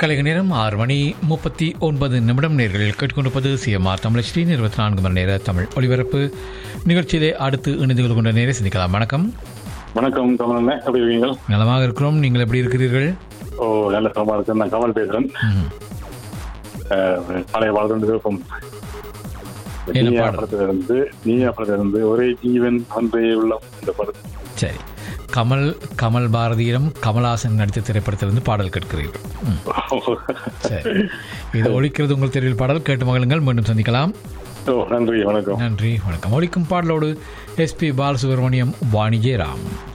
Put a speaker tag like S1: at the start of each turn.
S1: கலைக நேரம் ஆறு மணி முப்பத்தி ஒன்பது நிமிடம் நேர்களில் கேட்டுக்கொண்டிருப்பது சிஎம்ஆர் தமிழ் ஸ்ரீ இருபத்தி நான்கு மணி நேர தமிழ் ஒளிபரப்பு நிகழ்ச்சியிலே அடுத்து இணைந்து கொண்டு கொண்ட நேரை சிந்திக்கலாம் வணக்கம்
S2: வணக்கம் கமல் எப்படி இருக்கீங்க
S1: நலமாக இருக்கிறோம் நீங்கள் எப்படி இருக்கிறீர்கள்
S2: ஓ நல்ல சுகமா இருக்கு நான் கமல் பேசுறேன்
S1: ம்.
S2: அஹ், பழைய வாழ்ந்து விருப்பம்
S1: என்ன
S2: நீயா
S1: பாடல்?
S2: படத்துல இருந்து நீயா படத்துல இருந்து ஒரே ஜீவன் அன்றே உள்ளம் இந்த படத்து
S1: சரி கமல் கமல் பாரதியிடம் கமல்ஹாசன் நடித்த திரைப்படத்திலிருந்து பாடல் கேட்கிறீர்கள் ம். சரி இது ஒழிக்கிறது உங்கள் தெருவில் பாடல் கேட்டு மகளுங்கள் மீண்டும் சந்திக்கலாம்
S2: ஓ நன்றி வணக்கம்
S1: நன்றி வணக்கம் ஒழிக்கும் பாடலோடு எஸ்பி பாலசுப்ரமணியம் வாணி ஜெயராம்